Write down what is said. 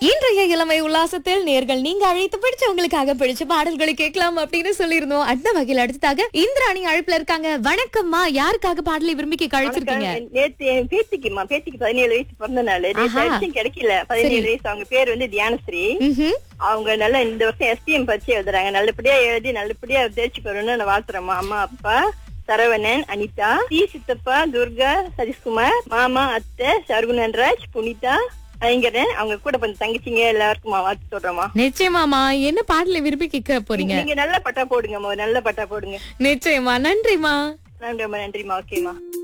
இன்றைய இளமை உல்லாசத்தில் நேர்கள் நீங்க அழைத்து பிடிச்சவங்களுக்காக பிடிச்ச பாடல்களை கேட்கலாம் அப்படின்னு சொல்லியிருந்தோம் அந்த வகையில் அடுத்ததாக இந்திராணி அழைப்புல இருக்காங்க வணக்கம்மா யாருக்காக பாடலை விரும்பி கழிச்சிருக்கீங்க நேத்து என் பேத்திக்குமா பேத்திக்கு பதினேழு வயசு பிறந்த நாள் நேத்து ஆஹா. அடிச்சும் கிடைக்கல பதினேழு வயசு அவங்க பேர் வந்து தியானஸ்ரீ ம்ஹும். அவங்க நல்லா இந்த வருஷம் எஸ்டிஎம் பரிச்சை எழுதுறாங்க நல்லபடியா எழுதி நல்லபடியா தேர்ச்சி பெறணும்னு நான் வாழ்த்துறேம்மா அம்மா அப்பா சரவணன் அனிதா சி சித்தப்பா துர்கா சதீஷ்குமார் மாமா அத்தை சர்குணன்ராஜ் புனிதா ஐங்கரன் அவங்க கூட கொஞ்சம் தங்கச்சிங்க எல்லாருக்குமா வாழ்த்து சொல்றேம்மா நிச்சயமாமா என்ன பாடலை விரும்பி கேட்க போறீங்க நீங்க நல்ல பட்டா போடுங்கம்மா ஒரு நல்ல பட்டா போடுங்க நிச்சயமா நன்றிமா நன்றி நன்றிம்மா ஓகேம்மா